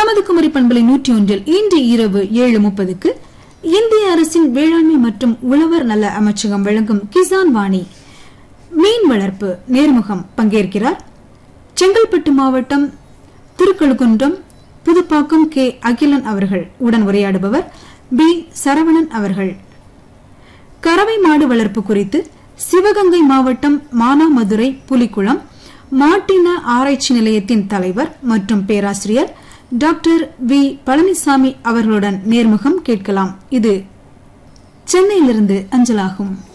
நமது குமரி பண்பலை நூற்றி ஒன்றில் இன்று இரவு ஏழு முப்பதுக்கு இந்திய அரசின் வேளாண்மை மற்றும் உழவர் நல அமைச்சகம் வழங்கும் கிசான் வாணி மீன் வளர்ப்பு நேர்முகம் பங்கேற்கிறார் செங்கல்பட்டு மாவட்டம் திருக்கழுகுன்றம் புதுப்பாக்கம் கே அகிலன் அவர்கள் உடன் உரையாடுபவர் பி சரவணன் அவர்கள் கறவை மாடு வளர்ப்பு குறித்து சிவகங்கை மாவட்டம் மானாமதுரை புலிக்குளம் மாட்டின ஆராய்ச்சி நிலையத்தின் தலைவர் மற்றும் பேராசிரியர் டாக்டர் வி பழனிசாமி அவர்களுடன் நேர்முகம் கேட்கலாம் இது சென்னையிலிருந்து அஞ்சலாகும்